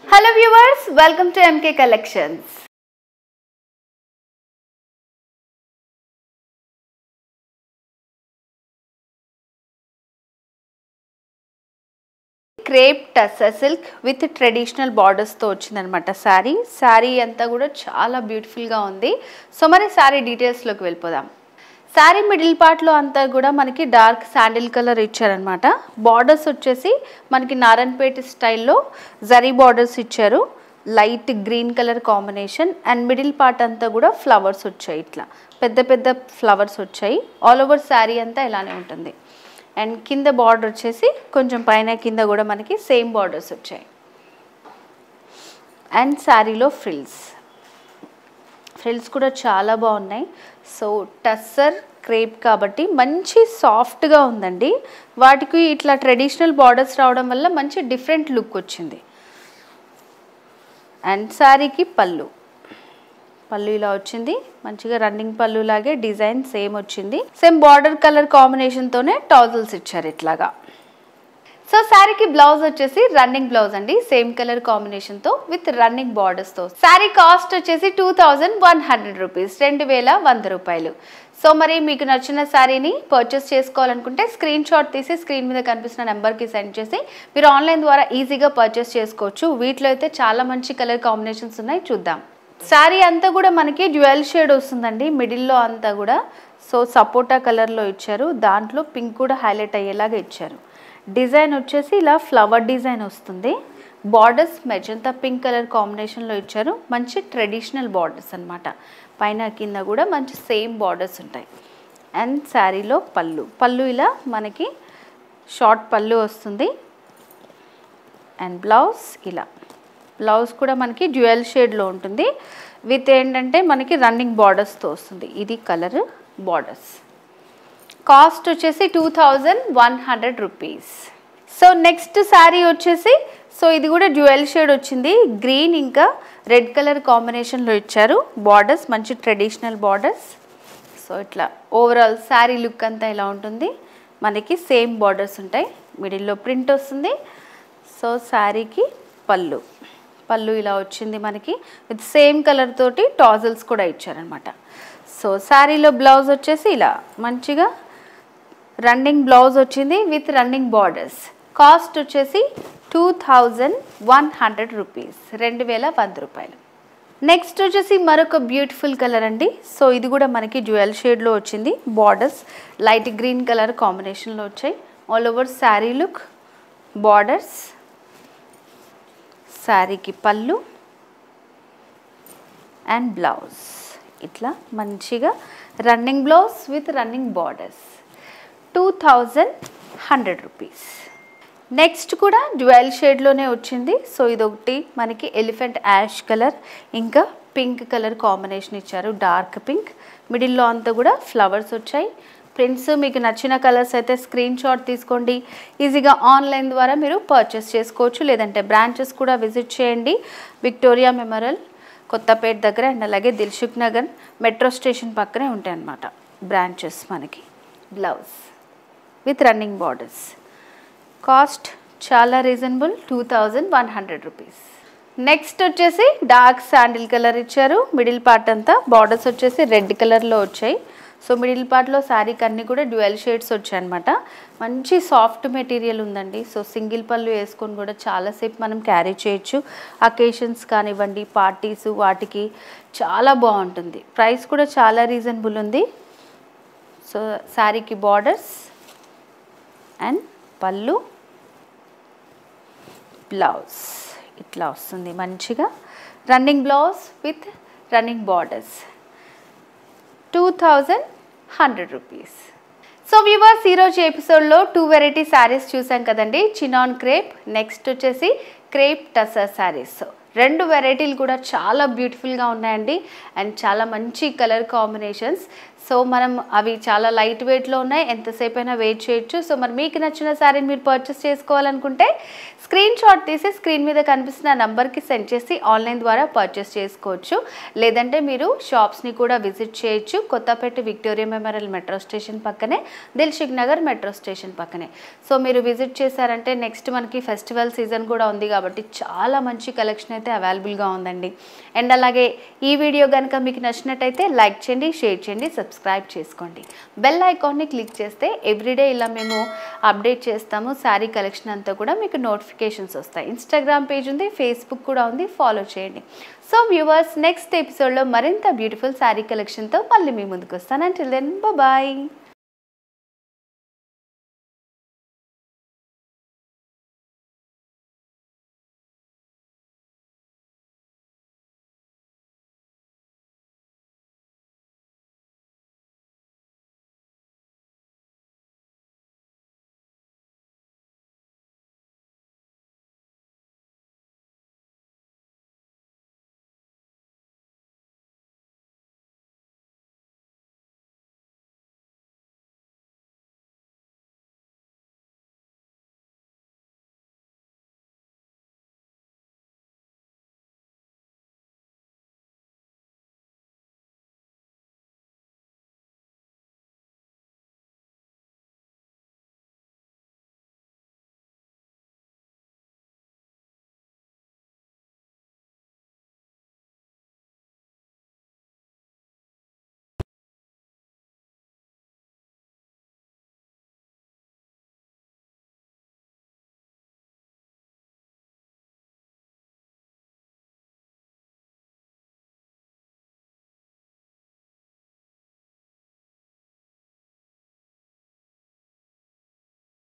hello viewers welcome to MK collections crape tussar silk with traditional బార్డర్స్తో వచ్చిందనమాట శారీ శారీ అంతా కూడా చాలా బ్యూటిఫుల్గా ఉంది సో మరి శారీ డీటెయిల్స్లోకి వెళ్ళిపోదాం శారీ మిడిల్ పార్ట్లో అంతా కూడా మనకి డార్క్ శాండిల్ కలర్ ఇచ్చారనమాట బార్డర్స్ వచ్చేసి మనకి నారాయణపేట స్టైల్లో జరీ బార్డర్స్ ఇచ్చారు light green colour combination and middle part అంతా కూడా ఫ్లవర్స్ వచ్చాయి ఇట్లా పెద్ద పెద్ద ఫ్లవర్స్ వచ్చాయి ఆల్ ఓవర్ శారీ అంతా ఇలానే ఉంటుంది అండ్ కింద బార్డర్ వచ్చేసి కొంచెం పైన కింద కూడా మనకి సేమ్ బార్డర్స్ వచ్చాయి అండ్ శారీలో ఫ్రిల్స్ ఫ్రిల్స్ కూడా చాలా బాగున్నాయి సో టస్సర్ క్రేప్ కాబట్టి మంచి సాఫ్ట్గా ఉందండి వాటికి ఇట్లా ట్రెడిషనల్ బార్డర్స్ రావడం వల్ల మంచి డిఫరెంట్ లుక్ వచ్చింది అండ్ శారీకి పళ్ళు పళ్ళు ఇలా వచ్చింది మంచిగా రన్నింగ్ పళ్ళు లాగే డిజైన్ సేమ్ వచ్చింది సేమ్ బార్డర్ కలర్ కాంబినేషన్తోనే టాజల్స్ ఇచ్చారు ఇట్లాగా సో శారీకి బ్లౌజ్ వచ్చేసి రన్నింగ్ బ్లౌజ్ అండి సేమ్ కలర్ కాంబినేషన్ తో విత్ రన్నింగ్ బార్డర్స్ తో శారీ కాస్ట్ వచ్చేసి two thousand one hundred rupees రెండు వేల వంద రూపాయలు సో మరి మీకు నచ్చిన శారీని పర్చేస్ చేసుకోవాలనుకుంటే స్క్రీన్ షాట్ తీసి స్క్రీన్ మీద కనిపిస్తున్న నెంబర్కి సెండ్ చేసి మీరు ఆన్లైన్ ద్వారా ఈజీగా పర్చేస్ చేసుకోవచ్చు వీటిలో అయితే చాలా మంచి కలర్ కాంబినేషన్స్ ఉన్నాయి చూద్దాం శారీ అంతా కూడా మనకి డ్యూయల్ షేడ్ వస్తుందండి మిడిల్లో అంతా కూడా సో సపోటా కలర్లో ఇచ్చారు దాంట్లో పింక్ కూడా హైలైట్ అయ్యేలాగా ఇచ్చారు డిజైన్ వచ్చేసి ఇలా ఫ్లవర్ డిజైన్ వస్తుంది బార్డర్స్ మెజంతా పింక్ కలర్ కాంబినేషన్లో ఇచ్చారు మంచి ట్రెడిషనల్ బార్డర్స్ అన్నమాట పైన కింద కూడా మంచి సేమ్ బార్డర్స్ ఉంటాయి అండ్ శారీలో పళ్ళు పళ్ళు ఇలా మనకి షార్ట్ పళ్ళు వస్తుంది అండ్ బ్లౌజ్ ఇలా బ్లౌజ్ కూడా మనకి డ్యూయల్ షేడ్లో ఉంటుంది విత్ ఏంటంటే మనకి రన్నింగ్ బార్డర్స్తో వస్తుంది ఇది కలర్ బార్డర్స్ కాస్ట్ వచ్చేసి two thousand one hundred rupees so next sari వచ్చేసి సో ఇది కూడా డ్యూయల్ షేడ్ వచ్చింది గ్రీన్ ఇంకా రెడ్ కలర్ కాంబినేషన్లో ఇచ్చారు బార్డర్స్ మంచి ట్రెడిషనల్ బార్డర్స్ సో ఇట్లా ఓవరాల్ శారీ లుక్ అంతా ఇలా ఉంటుంది మనకి సేమ్ బార్డర్స్ ఉంటాయి మిడిల్లో ప్రింట్ వస్తుంది సో శారీకి పళ్ళు పళ్ళు ఇలా వచ్చింది మనకి విత్ సేమ్ కలర్ తోటి టాజల్స్ కూడా ఇచ్చారనమాట సో శారీలో బ్లౌజ్ వచ్చేసి ఇలా మంచిగా రన్నింగ్ బ్లౌజ్ వచ్చింది విత్ రన్నింగ్ బార్డర్స్ కాస్ట్ వచ్చేసి two thousand one hundred rupees రెండు వేల వంద రూపాయలు నెక్స్ట్ వచ్చేసి మరొక బ్యూటిఫుల్ కలర్ అండి సో ఇది కూడా మనకి జ్యువెల్ షేడ్లో వచ్చింది బార్డర్స్ లైట్ గ్రీన్ కలర్ కాంబినేషన్లో వచ్చాయి all over sari look borders శారీకి పళ్ళు అండ్ బ్లౌజ్ ఇట్లా మంచిగా running blouse with running borders two thousand hundred rupees next కూడా డ్యువెల్ షేడ్లోనే వచ్చింది సో ఇదొకటి మనకి ఎలిఫెంట్ యాష్ కలర్ ఇంకా పింక్ కలర్ కాంబినేషన్ ఇచ్చారు డార్క్ పింక్ మిడిల్లో అంతా కూడా ఫ్లవర్స్ వచ్చాయి ప్రింట్స్ మీకు నచ్చిన కలర్స్ అయితే స్క్రీన్ షాట్ తీసుకోండి ఈజీగా ఆన్లైన్ ద్వారా మీరు పర్చేస్ చేసుకోవచ్చు లేదంటే బ్రాంచెస్ కూడా విజిట్ చేయండి విక్టోరియా మెమోరియల్ కొత్తపేట దగ్గర అండ్ అలాగే దిల్సుఖ్ నగర్ మెట్రో స్టేషన్ పక్కనే ఉంటాయి అన్నమాట బ్రాంచెస్ మనకి blouse with running borders cost చాలా reasonable two thousand one hundred rupees next వచ్చేసి డార్క్ శాండిల్ కలర్ ఇచ్చారు మిడిల్ పార్ట్ అంతా బార్డర్స్ వచ్చేసి రెడ్ కలర్లో వచ్చాయి సో మిడిల్ పార్ట్లో శారీకి అన్నీ కూడా డ్యువెల్ షేడ్స్ వచ్చాయి అనమాట మంచి సాఫ్ట్ మెటీరియల్ ఉందండి సో సింగిల్ పళ్ళు వేసుకొని కూడా చాలాసేపు మనం క్యారీ చేయొచ్చు అకేషన్స్ కానివ్వండి పార్టీస్ వాటికి చాలా బాగుంటుంది ప్రైస్ కూడా చాలా రీజనబుల్ ఉంది సో శారీకి బార్డర్స్ అండ్ పళ్ళు బ్లౌజ్ ఇట్లా వస్తుంది మంచిగా running blouse with running borders two thousand hundred rupees so viewers ఈరోజు ఎపిసోడ్లో టూ వెరైటీ శారీస్ చూసాం కదండి చినాన్ క్రేప్ నెక్స్ట్ వచ్చేసి క్రేప్ టసర్ శారీస్ రెండు వెరైటీలు కూడా చాలా బ్యూటిఫుల్గా ఉన్నాయండి అండ్ చాలా మంచి కలర్ కాంబినేషన్స్ సో మనం అవి చాలా లైట్ వెయిట్లో ఉన్నాయి ఎంతసేపు అయినా వెయిట్ చేయొచ్చు సో మరి మీకు నచ్చిన శారీని మీరు పర్చేస్ చేసుకోవాలనుకుంటే స్క్రీన్ షాట్ తీసి స్క్రీన్ మీద కనిపిస్తున్న నంబర్కి సెండ్ చేసి ఆన్లైన్ ద్వారా పర్చేస్ చేసుకోవచ్చు లేదంటే మీరు షాప్స్ని కూడా విజిట్ చేయొచ్చు Kothapet Victoria Memorial metro station పక్కనే దిల్షుక్ నగర్ మెట్రో స్టేషన్ పక్కనే సో మీరు విజిట్ చేశారంటే నెక్స్ట్ మనకి ఫెస్టివల్ సీజన్ కూడా ఉంది కాబట్టి చాలా మంచి కలెక్షన్ అయితే అవైలబుల్గా ఉందండి అండ్ అలాగే ఈ వీడియో కనుక మీకు నచ్చినట్టయితే లైక్ చేయండి షేర్ చేయండి సబ్స్క్రైబ్ చేసుకోండి బెల్ ఐకాన్ని క్లిక్ చేస్తే ఎవ్రీడే ఇలా మేము అప్డేట్ చేస్తాము శారీ కలెక్షన్ అంతా కూడా మీకు నోటిఫికేషన్స్ వస్తాయి ఇన్స్టాగ్రామ్ పేజ్ ఉంది ఫేస్బుక్ కూడా ఉంది ఫాలో చేయండి సో వ్యూవర్స్ నెక్స్ట్ ఎపిసోడ్లో మరింత బ్యూటిఫుల్ శారీ కలెక్షన్తో మళ్ళీ మీ ముందుకు వస్తాను అంటిల్ దెన్ బాయ్